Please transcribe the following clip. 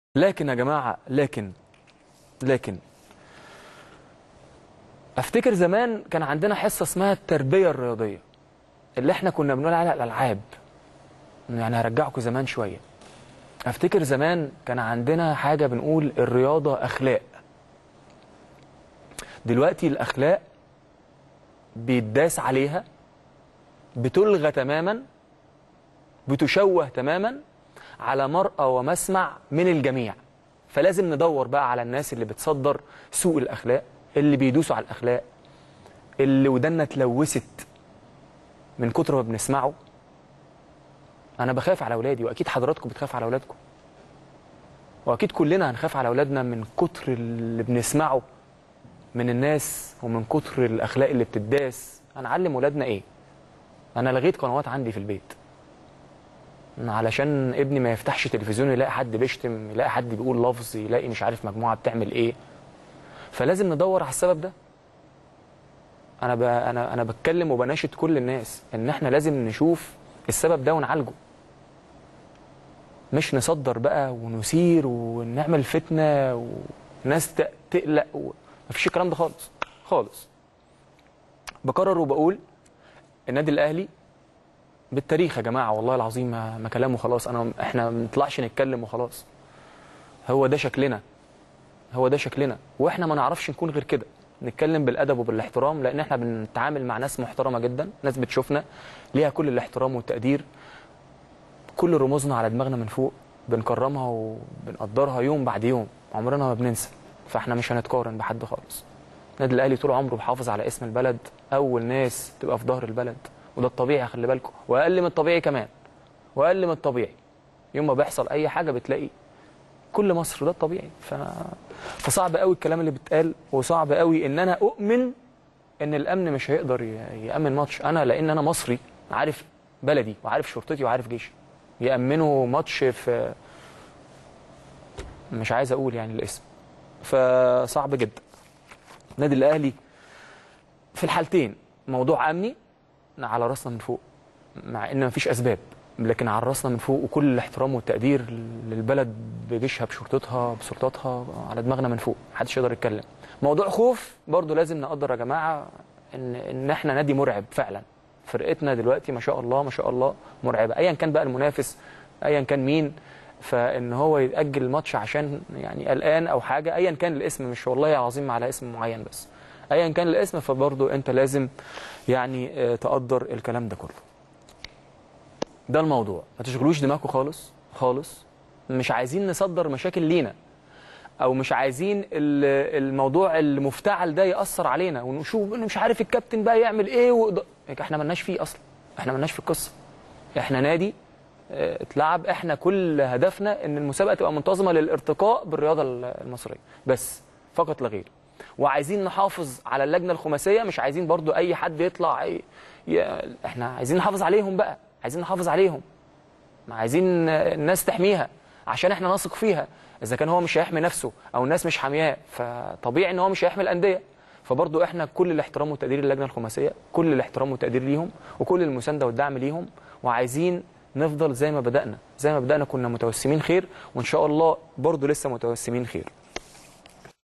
لكن يا جماعه لكن لكن افتكر زمان كان عندنا حصه اسمها التربيه الرياضيه اللي احنا كنا بنقول عليها الالعاب يعني هرجعكم زمان شويه افتكر زمان كان عندنا حاجه بنقول الرياضه اخلاق دلوقتي الاخلاق بيتداس عليها بتلغى تماما بتشوه تماما على مرأى ومسمع من الجميع فلازم ندور بقى على الناس اللي بتصدر سوء الأخلاق اللي بيدوسوا على الأخلاق اللي ودنا اتلوثت من كتر ما بنسمعه أنا بخاف على أولادي وأكيد حضراتكم بتخاف على أولادكم وأكيد كلنا هنخاف على أولادنا من كتر اللي بنسمعه من الناس ومن كتر الأخلاق اللي بتداس هنعلم أولادنا إيه أنا لغيت قنوات عندي في البيت علشان ابني ما يفتحش تلفزيون يلاقي حد بيشتم يلاقي حد بيقول لفظ يلاقي مش عارف مجموعه بتعمل ايه فلازم ندور على السبب ده انا ب... انا انا بتكلم وبناشد كل الناس ان احنا لازم نشوف السبب ده ونعالجه مش نصدر بقى ونثير ونعمل فتنه وناس ت... تقلق و... مفيش الكلام ده خالص خالص بكرر وبقول النادي الاهلي بالتاريخ يا جماعه والله العظيم ما, ما كلامه خلاص انا احنا ما نطلعش نتكلم وخلاص هو ده شكلنا هو ده شكلنا واحنا ما نعرفش نكون غير كده نتكلم بالادب وبالاحترام لان احنا بنتعامل مع ناس محترمه جدا ناس بتشوفنا ليها كل الاحترام والتقدير كل رموزنا على دماغنا من فوق بنكرمها وبنقدرها يوم بعد يوم عمرنا ما بننسى فاحنا مش هنتقارن بحد خالص النادي الاهلي طول عمره بيحافظ على اسم البلد اول ناس تبقى في ظهر البلد وده الطبيعي خلي بالكم واقل من الطبيعي كمان واقل من الطبيعي يوم ما بيحصل اي حاجه بتلاقي كل مصر ده الطبيعي ف... فصعب قوي الكلام اللي بيتقال وصعب قوي ان انا اؤمن ان الامن مش هيقدر ي- يامن ماتش انا لان انا مصري عارف بلدي وعارف شرطتي وعارف جيشي يامنوا ماتش في مش عايز اقول يعني الاسم فصعب جدا النادي الاهلي في الحالتين موضوع امني على راسنا من فوق مع ان مفيش اسباب لكن على راسنا من فوق وكل الاحترام والتقدير للبلد بجيشها بشرطتها بسلطاتها على دماغنا من فوق محدش يقدر يتكلم موضوع خوف برضو لازم نقدر يا جماعه ان ان احنا نادي مرعب فعلا فرقتنا دلوقتي ما شاء الله ما شاء الله مرعبه ايا كان بقى المنافس ايا كان مين فان هو يتاجل الماتش عشان يعني قلقان او حاجه ايا كان الاسم مش والله عظيم على اسم معين بس ايا كان الاسم فبرضه انت لازم يعني آه، تقدر الكلام ده كله ده الموضوع ما تشغلوش دماغكم خالص خالص مش عايزين نصدر مشاكل لينا او مش عايزين ال- الموضوع المفتعل ده ياثر علينا ونشوف إن مش عارف الكابتن بقى يعمل ايه وده. احنا ملناش فيه اصلا احنا ملناش في القصه احنا نادي آه، اتلعب احنا كل هدفنا ان المسابقه تبقى منتظمه للارتقاء بالرياضه المصريه بس فقط لا غير وعايزين نحافظ على اللجنه الخماسيه مش عايزين برضو اي حد يطلع ي... ي... احنا عايزين نحافظ عليهم بقى عايزين نحافظ عليهم عايزين الناس تحميها عشان احنا نثق فيها اذا كان هو مش هيحمي نفسه او الناس مش حامياه فطبيعي ان هو مش هيحمي الانديه فبرضو احنا كل الاحترام والتقدير للجنه الخماسيه كل الاحترام والتقدير ليهم وكل المسانده والدعم ليهم وعايزين نفضل زي ما بدانا زي ما بدانا كنا متوسمين خير وان شاء الله برضو لسه متوسمين خير